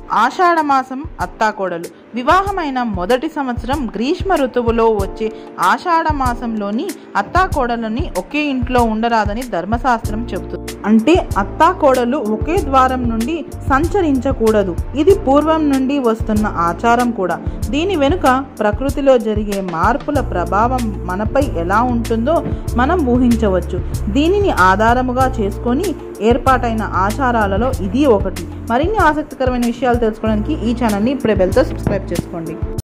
ఆషాఢమాసం అత్తాకోడలు వివాహమైన మొదటి సంవత్సరం గ్రీష్మ ఋతువులో వచ్చే ఆషాఢ మాసంలోని అత్తాకోడలని ఒకే ఇంట్లో ఉండరాదని ధర్మశాస్త్రం చెబుతుంది అంటే అత్తాకోడలు ఒకే ద్వారం నుండి సంచరించకూడదు ఇది పూర్వం నుండి వస్తున్న ఆచారం కూడా దీని వెనుక ప్రకృతిలో జరిగే మార్పుల ప్రభావం మనపై ఎలా ఉంటుందో మనం ఊహించవచ్చు దీనిని ఆధారముగా చేసుకొని ఏర్పాటైన ఆచారాలలో ఇది ఒకటి మరిన్ని ఆసక్తికరమైన విషయాలు తెలుసుకోవడానికి ఈ ఛానల్ని ఇప్పుడే బెల్తో సబ్స్క్రైబ్ చేసుకోండి